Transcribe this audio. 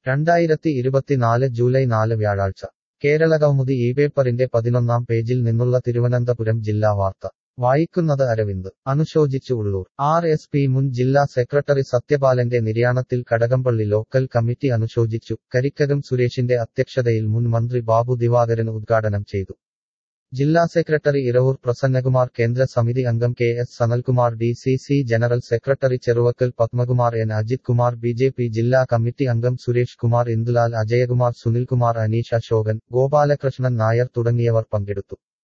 രണ്ടായിരത്തി ഇരുപത്തിനാല് ജൂലൈ നാല് വ്യാഴാഴ്ച കേരളകൗമുദി ഈ പേപ്പറിന്റെ പതിനൊന്നാം പേജിൽ നിന്നുള്ള തിരുവനന്തപുരം ജില്ലാ വാർത്ത വായിക്കുന്നത് അരവിന്ദ് അനുശോചിച്ചു ഉള്ളൂർ ആർ എസ് പി മുൻ ജില്ലാ സെക്രട്ടറി സത്യപാലന്റെ നിര്യാണത്തിൽ കടകംപള്ളി ലോക്കൽ കമ്മിറ്റി അനുശോചിച്ചു കരിക്കകം സുരേഷിന്റെ അധ്യക്ഷതയിൽ മുൻ മന്ത്രി ബാബു ദിവാകരൻ ഉദ്ഘാടനം ചെയ്തു ജില്ലാ സെക്രട്ടറി ഇരവൂർ പ്രസന്നകുമാർ കേന്ദ്ര സമിതി അംഗം K S Sanalkumar D C C general secretary Cheruvakkal Padmakumar N Ajith Kumar B J P ജില്ലാ കമ്മിറ്റി അംഗം സുരേഷ് കുമാർ ഇന്ദുലാൽ അജയകുമാർ സുനിൽകുമാർ അനീഷ് അശോകൻ ഗോപാലകൃഷ്ണൻ നായർ തുടങ്ങിയവർ പങ്കെടുത്തു